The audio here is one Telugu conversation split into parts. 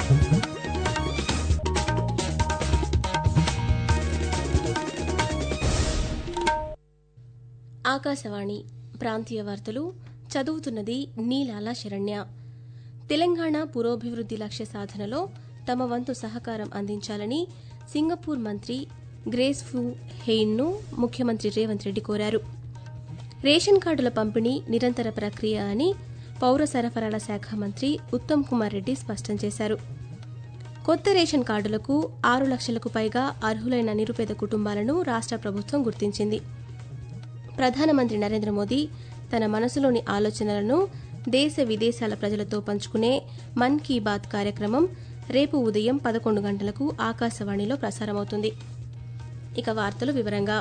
ఆకాశవాణి ప్రాంతీయ వార్తలు చదువుతున్నది నీలాల శరణ్య తెలంగాణ పురోభివృద్ది లక్ష్య సాధనలో తమ వంతు సహకారం అందించాలని సింగపూర్ మంత్రి గ్రేస్ ఫూ హెయిన్ను ముఖ్యమంత్రి రేవంత్ రెడ్డి కోరారు రేషన్ కార్డుల పంపిణీ నిరంతర ప్రక్రియ అని పౌర సరఫరాల శాఖ మంత్రి ఉత్తమ్ కుమార్ రెడ్డి స్పష్టం చేశారు కొత్త రేషన్ కార్డులకు ఆరు లక్షలకు పైగా అర్హులైన నిరుపేద కుటుంబాలను రాష్ట ప్రభుత్వం గుర్తించింది ప్రధానమంత్రి నరేంద్ర మోదీ తన మనసులోని ఆలోచనలను దేశ విదేశాల ప్రజలతో పంచుకునే మన్ కీ బాత్ కార్యక్రమం రేపు ఉదయం పదకొండు గంటలకు ఆకాశవాణిలో ప్రసారమవుతుంది ఇక వార్తలు వివరంగా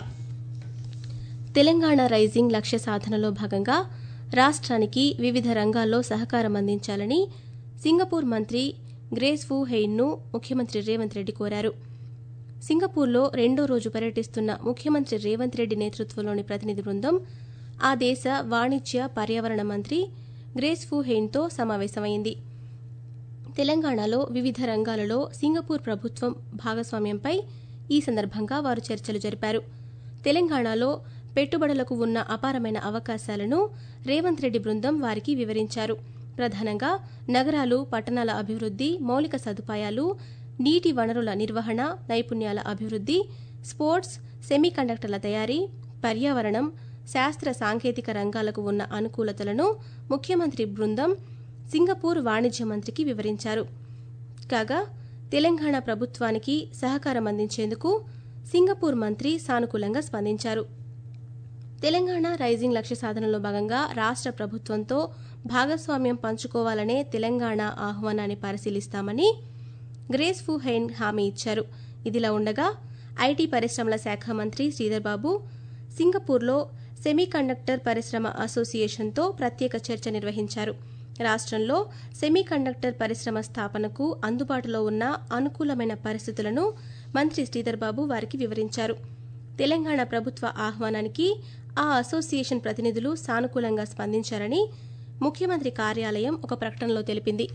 తెలంగాణ రైజింగ్ లక్ష్య సాధనలో భాగంగా రాష్ట్రానికి వివిధ రంగాల్లో సహకారం అందించాలని సింగపూర్ మంత్రి గ్రేస్ ఫూ హెయిన్ను ముఖ్యమంత్రి రేవంత్ రెడ్డి కోరారు సింగపూర్లో రెండో రోజు పర్యటిస్తున్న ముఖ్యమంత్రి రేవంత్ రెడ్డి నేతృత్వంలోని ప్రతినిధి బృందం ఆ దేశ వాణిజ్య పర్యావరణ మంత్రి గ్రేస్ ఫూ హెయిన్తో సమావేశమైంది తెలంగాణలో వివిధ రంగాలలో సింగపూర్ ప్రభుత్వం భాగస్వామ్యంపై ఈ సందర్భంగా వారు చర్చలు జరిపారు తెలంగాణలో పెట్టుబడులకు ఉన్న అపారమైన అవకాశాలను రేవంత్ రెడ్డి బృందం వారికి వివరించారు ప్రధానంగా నగరాలు పట్టణాల అభివృద్ది మౌలిక సదుపాయాలు నీటి వనరుల నిర్వహణ నైపుణ్యాల అభివృద్ది స్పోర్ట్స్ సెమీకండక్టర్ల తయారీ పర్యావరణం శాస్త్ర సాంకేతిక రంగాలకు ఉన్న అనుకూలతలను ముఖ్యమంత్రి బృందం సింగపూర్ వాణిజ్య మంత్రికి వివరించారు కాగా తెలంగాణ ప్రభుత్వానికి సహకారం అందించేందుకు సింగపూర్ మంత్రి సానుకూలంగా స్పందించారు తెలంగాణ రైజింగ్ లక్ష్య సాధనలో భాగంగా రాష్ట ప్రభుత్వంతో భాగస్వామ్యం పంచుకోవాలనే తెలంగాణ ఆహ్వానాన్ని పరిశీలిస్తామని గ్రేస్ ఫూ హెయిన్ హామీ ఇచ్చారు ఇదిలా ఉండగా ఐటీ పరిశ్రమల శాఖ మంత్రి శ్రీధర్ బాబు సింగపూర్లో సెమీకండక్టర్ పరిశ్రమ అసోసియేషన్తో ప్రత్యేక చర్చ నిర్వహించారు రాష్ట్రంలో సెమీకండక్టర్ పరిశ్రమ స్థాపనకు అందుబాటులో ఉన్న అనుకూలమైన పరిస్థితులను మంత్రి శ్రీధర్ బాబు వారికి వివరించారు తెలంగాణ ప్రభుత్వ ఆహ్వానానికి ఆ అసోసియేషన్ ప్రతినిధులు సానుకూలంగా స్పందించారని ముఖ్యమంత్రి కార్యాలయం ఒక ప్రకటనలో తెలిపింది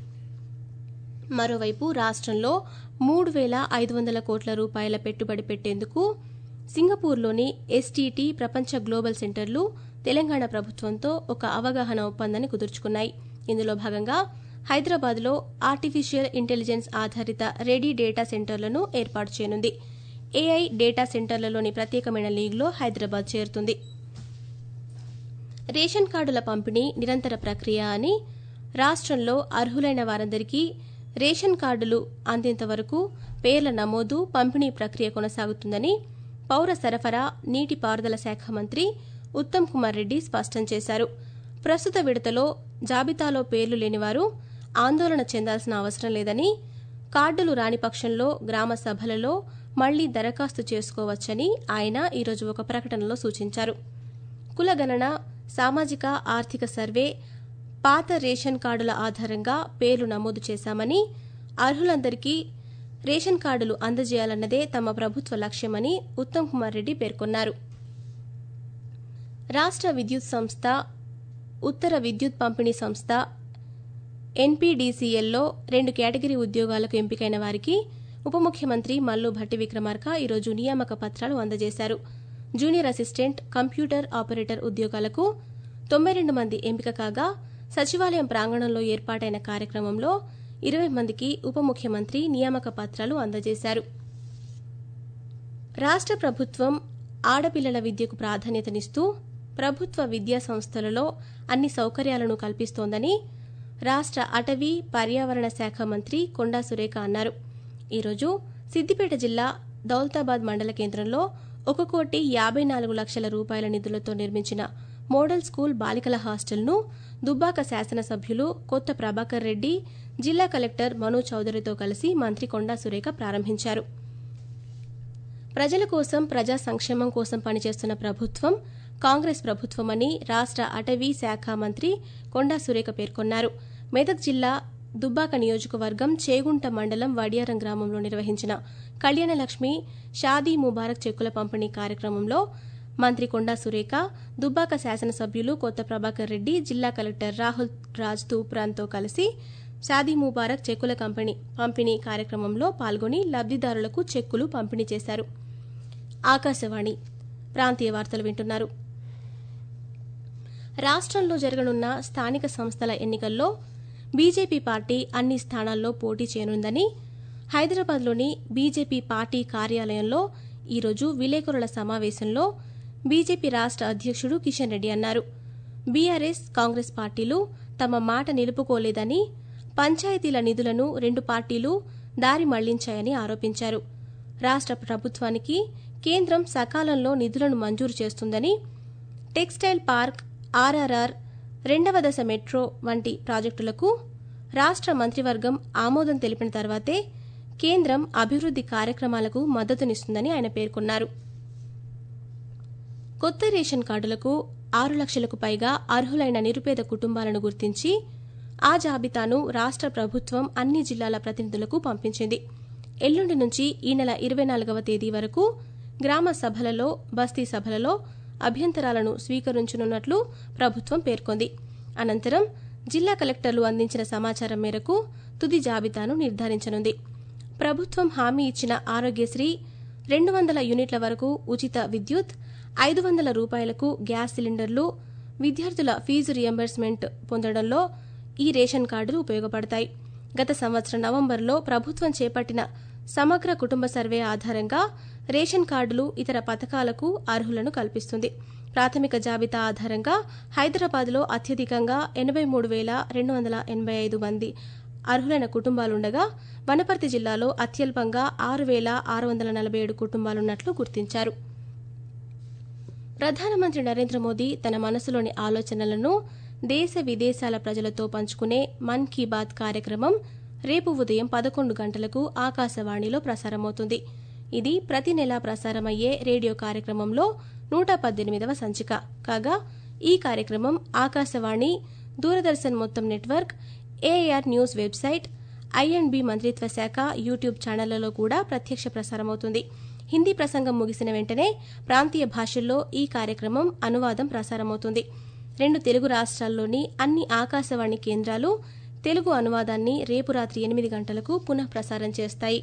మరోవైపు రాష్ట్రంలో మూడు వేల ఐదు వందల కోట్ల రూపాయల పెట్టుబడి పెట్టేందుకు సింగపూర్లోని ఎస్టీటీ ప్రపంచ గ్లోబల్ సెంటర్లు తెలంగాణ ప్రభుత్వంతో ఒక అవగాహన ఒప్పందాన్ని కుదుర్చుకున్నాయి ఇందులో భాగంగా హైదరాబాద్లో ఆర్టిఫిషియల్ ఇంటెలిజెన్స్ ఆధారిత రెడీ డేటా సెంటర్లను ఏర్పాటు చేయనుంది ఏఐ డేటా సెంటర్లలోని ప్రత్యేకమైన లీగ్లో హైదరాబాద్ చేరుతుంది రేషన్ కార్డుల పంపిణీ నిరంతర ప్రక్రియ అని రాష్ట్రంలో అర్హులైన వారందరికీ రేషన్ కార్డులు అందేంత వరకు పేర్ల నమోదు పంపిణీ ప్రక్రియ కొనసాగుతుందని పౌర సరఫరా నీటిపారుదల శాఖ మంత్రి ఉత్తమ్ కుమార్ రెడ్డి స్పష్టం చేశారు ప్రస్తుత విడతలో జాబితాలో పేర్లు లేనివారు ఆందోళన చెందాల్సిన అవసరం లేదని కార్డులు రాని పక్షంలో గ్రామ సభలలో మళ్లీ దరఖాస్తు చేసుకోవచ్చని ఆయన ఈరోజు ఒక ప్రకటనలో సూచించారు కులగణన సామాజిక ఆర్థిక సర్వే పాత రేషన్ కార్డుల ఆధారంగా పేర్లు నమోదు చేశామని అర్హులందరికీ రేషన్ కార్డులు అందజేయాలన్నదే తమ ప్రభుత్వ లక్ష్యమని ఉత్తమ్ కుమార్ రెడ్డి పేర్కొన్నారు రాష్ట్ర విద్యుత్ సంస్థ ఉత్తర విద్యుత్ పంపిణీ సంస్థ ఎన్పీడీసీఎల్లో రెండు కేటగిరీ ఉద్యోగాలకు ఎంపికైన వారికి ఉప ముఖ్యమంత్రి మల్లు భట్టి విక్రమార్క ఈరోజు నియామక పత్రాలు అందజేశారు జూనియర్ అసిస్టెంట్ కంప్యూటర్ ఆపరేటర్ ఉద్యోగాలకు తొంభై రెండు మంది ఎంపిక కాగా సచివాలయం ప్రాంగణంలో ఏర్పాటైన కార్యక్రమంలో ఇరవై మందికి ఉప ముఖ్యమంత్రి నియామక పత్రాలు అందజేశారు రాష్ట్ర ప్రభుత్వం ఆడపిల్లల విద్యకు ప్రాధాన్యతనిస్తూ ప్రభుత్వ విద్యా సంస్థలలో అన్ని సౌకర్యాలను కల్పిస్తోందని రాష్ట్ర అటవీ పర్యావరణ శాఖ మంత్రి కొండా సురేఖ అన్నారు ఈరోజు సిద్దిపేట జిల్లా దౌలతాబాద్ మండల కేంద్రంలో ఒక కోటి యాభై నాలుగు లక్షల రూపాయల నిధులతో నిర్మించిన మోడల్ స్కూల్ బాలికల హాస్టల్ను దుబ్బాక శాసనసభ్యులు కొత్త ప్రభాకర్ రెడ్డి జిల్లా కలెక్టర్ మను చౌదరితో కలిసి మంత్రి కొండా సురేఖ ప్రారంభించారు ప్రజల కోసం ప్రజా సంక్షేమం కోసం పనిచేస్తున్న ప్రభుత్వం కాంగ్రెస్ ప్రభుత్వమని రాష్ట్ర అటవీ శాఖ మంత్రి కొండా సురేఖ పేర్కొన్నారు మెదక్ జిల్లా దుబ్బాక నియోజకవర్గం చేగుంట మండలం వడియారం గ్రామంలో నిర్వహించిన కళ్యాణలక్ష్మి షాదీ ముబారక్ చెక్కుల పంపిణీ కార్యక్రమంలో మంత్రి కొండా సురేఖ దుబ్బాక శాసనసభ్యులు కొత్త ప్రభాకర్ రెడ్డి జిల్లా కలెక్టర్ రాహుల్ రాజ్ తూప్రాన్తో కలిసి షాదీ ముబారక్ చెక్కుల కంపెనీ పంపిణీ కార్యక్రమంలో పాల్గొని లబ్దిదారులకు చెక్కులు పంపిణీ చేశారు ఆకాశవాణి ప్రాంతీయ వార్తలు వింటున్నారు రాష్ట్రంలో జరగనున్న స్థానిక సంస్థల ఎన్నికల్లో బీజేపీ పార్టీ అన్ని స్థానాల్లో పోటీ చేయనుందని హైదరాబాద్లోని బీజేపీ పార్టీ కార్యాలయంలో ఈరోజు విలేకరుల సమావేశంలో బీజేపీ రాష్ట్ర అధ్యక్షుడు కిషన్ రెడ్డి అన్నారు బీఆర్ఎస్ కాంగ్రెస్ పార్టీలు తమ మాట నిలుపుకోలేదని పంచాయతీల నిధులను రెండు పార్టీలు దారి మళ్లించాయని ఆరోపించారు రాష్ట్ర ప్రభుత్వానికి కేంద్రం సకాలంలో నిధులను మంజూరు చేస్తుందని టెక్స్టైల్ పార్క్ ఆర్ఆర్ఆర్ రెండవ దశ మెట్రో వంటి ప్రాజెక్టులకు రాష్ట్ర మంత్రివర్గం ఆమోదం తెలిపిన తర్వాతే కేంద్రం అభివృద్ది కార్యక్రమాలకు మద్దతునిస్తుందని ఆయన పేర్కొన్నారు కొత్త రేషన్ కార్డులకు ఆరు లక్షలకు పైగా అర్హులైన నిరుపేద కుటుంబాలను గుర్తించి ఆ జాబితాను రాష్ట్ర ప్రభుత్వం అన్ని జిల్లాల ప్రతినిధులకు పంపించింది ఎల్లుండి నుంచి ఈ నెల ఇరవై నాలుగవ తేదీ వరకు గ్రామ సభలలో బస్తీ సభలలో అభ్యంతరాలను స్వీకరించనున్నట్లు ప్రభుత్వం పేర్కొంది అనంతరం జిల్లా కలెక్టర్లు అందించిన సమాచారం మేరకు తుది జాబితాను నిర్ధారించనుంది ప్రభుత్వం హామీ ఇచ్చిన ఆరోగ్యశ్రీ రెండు వందల యూనిట్ల వరకు ఉచిత విద్యుత్ ఐదు వందల రూపాయలకు గ్యాస్ సిలిండర్లు విద్యార్థుల ఫీజు రియంబర్స్మెంట్ పొందడంలో ఈ రేషన్ కార్డులు ఉపయోగపడతాయి గత సంవత్సరం నవంబర్లో ప్రభుత్వం చేపట్టిన సమగ్ర కుటుంబ సర్వే ఆధారంగా రేషన్ కార్డులు ఇతర పథకాలకు అర్హులను కల్పిస్తుంది ప్రాథమిక జాబితా ఆధారంగా హైదరాబాద్లో అత్యధికంగా ఎనబై మూడు వేల రెండు వందల ఎనబై ఐదు మంది అర్హులైన కుటుంబాలుండగా వనపర్తి జిల్లాలో అత్యల్పంగా ఆరు వేల ఆరు వందల నలభై ఏడు కుటుంబాలున్నట్లు గుర్తించారు ప్రధానమంత్రి నరేంద్ర మోదీ తన మనసులోని ఆలోచనలను దేశ విదేశాల ప్రజలతో పంచుకునే మన్ కీ బాత్ కార్యక్రమం రేపు ఉదయం పదకొండు గంటలకు ఆకాశవాణిలో ప్రసారమవుతుంది ఇది ప్రతి నెలా ప్రసారమయ్యే రేడియో కార్యక్రమంలో నూట పద్దెనిమిదవ సంచిక కాగా ఈ కార్యక్రమం ఆకాశవాణి దూరదర్శన్ మొత్తం network AR news website I and B మంత్రిత్వ శాఖ యూట్యూబ్ ఛానళ్లలో కూడా ప్రత్యక్ష ప్రసారమవుతుంది హిందీ ప్రసంగం ముగిసిన వెంటనే ప్రాంతీయ భాషల్లో ఈ కార్యక్రమం అనువాదం ప్రసారమవుతుంది రెండు తెలుగు రాష్ట్రాల్లోని అన్ని ఆకాశవాణి కేంద్రాలు తెలుగు అనువాదాన్ని రేపు రాత్రి ఎనిమిది గంటలకు పునః ప్రసారం చేస్తాయి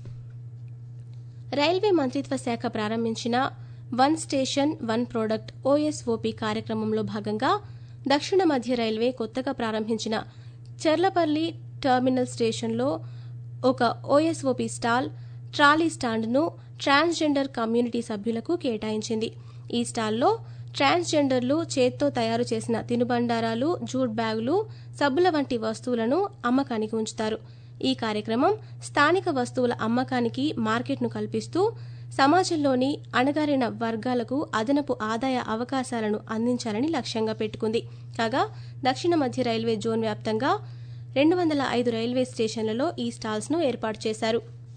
రైల్వే మంత్రిత్వ శాఖ ప్రారంభించిన one station one product OSOP కార్యక్రమంలో భాగంగా దక్షిణ మధ్య రైల్వే కొత్తగా ప్రారంభించిన చెర్లపల్లి టెర్మినల్ స్టేషన్లో ఒక ఓఎస్ఓపి స్టాల్ ట్రాలీ స్టాండ్ను ట్రాన్స్జెండర్ కమ్యూనిటీ సభ్యులకు కేటాయించింది ఈ స్టాల్లో ట్రాన్స్జెండర్లు చేత్తో తయారు చేసిన తినుబండారాలు జూట్ బ్యాగులు సబ్బుల వంటి వస్తువులను అమ్మకానికి ఉంచుతారు ఈ కార్యక్రమం స్థానిక వస్తువుల అమ్మకానికి మార్కెట్ను కల్పిస్తూ సమాజంలోని అణగారిన వర్గాలకు అదనపు ఆదాయ అవకాశాలను అందించాలని లక్ష్యంగా పెట్టుకుంది కాగా దక్షిణ మధ్య రైల్వే జోన్ వ్యాప్తంగా రెండు వందల ఐదు రైల్వే స్టేషన్లలో ఈ స్టాల్స్ను ఏర్పాటు చేశారు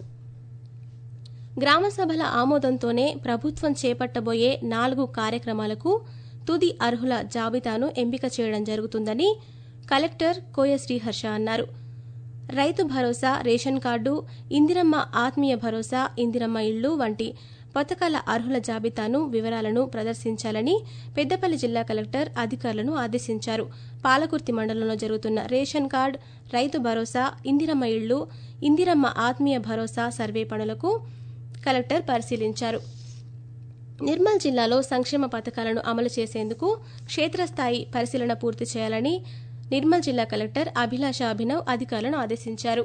గ్రామ సభల ఆమోదంతోనే ప్రభుత్వం చేపట్టబోయే నాలుగు కార్యక్రమాలకు తుది అర్హుల జాబితాను ఎంపిక చేయడం జరుగుతుందని కలెక్టర్ కోయ శ్రీహర్ష అన్నారు రైతు భరోసా రేషన్ కార్డు ఇందిరమ్మ ఆత్మీయ భరోసా ఇందిరమ్మ ఇళ్లు వంటి పథకాల అర్హుల జాబితాను వివరాలను ప్రదర్శించాలని పెద్దపల్లి జిల్లా కలెక్టర్ అధికారులను ఆదేశించారు పాలకుర్తి మండలంలో జరుగుతున్న రేషన్ కార్డు రైతు భరోసా ఇందిరమ్మ ఇళ్లు ఇందిరమ్మ ఆత్మీయ భరోసా సర్వే పనులకు కలెక్టర్ పరిశీలించారు నిర్మల్ జిల్లాలో సంక్షేమ పథకాలను అమలు చేసేందుకు క్షేత్రస్థాయి పరిశీలన పూర్తి చేయాలని నిర్మల్ జిల్లా కలెక్టర్ అభిలాష అభినవ్ అధికారులను ఆదేశించారు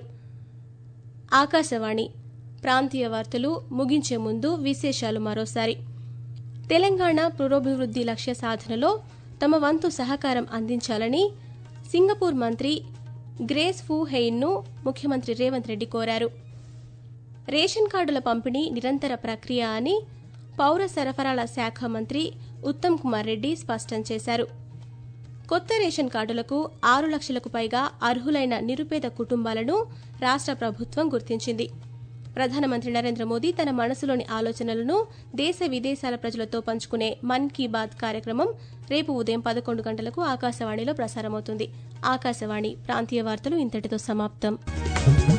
ఆకాశవాణి ప్రాంతీయ వార్తలు ముగించే ముందు విశేషాలు మరోసారి తెలంగాణ పురోభివృద్ది లక్ష్య సాధనలో తమ వంతు సహకారం అందించాలని సింగపూర్ మంత్రి గ్రేస్ ఫూ హెయిన్ను ముఖ్యమంత్రి రేవంత్ రెడ్డి కోరారు రేషన్ కార్డుల పంపిణీ నిరంతర ప్రక్రియ అని పౌర సరఫరాల శాఖ మంత్రి ఉత్తమ్ కుమార్ రెడ్డి స్పష్టం చేశారు కొత్త రేషన్ కార్డులకు ఆరు లక్షలకు పైగా అర్హులైన నిరుపేద కుటుంబాలను రాష్ట్ర ప్రభుత్వం గుర్తించింది ప్రధానమంత్రి నరేంద్ర మోదీ తన మనసులోని ఆలోచనలను దేశ విదేశాల ప్రజలతో పంచుకునే మన్ కీ బాత్ కార్యక్రమం రేపు ఉదయం పదకొండు గంటలకు ఆకాశవాణిలో ప్రసారమవుతుంది ఆకాశవాణి ప్రాంతీయ వార్తలు ఇంతటితో సమాప్తం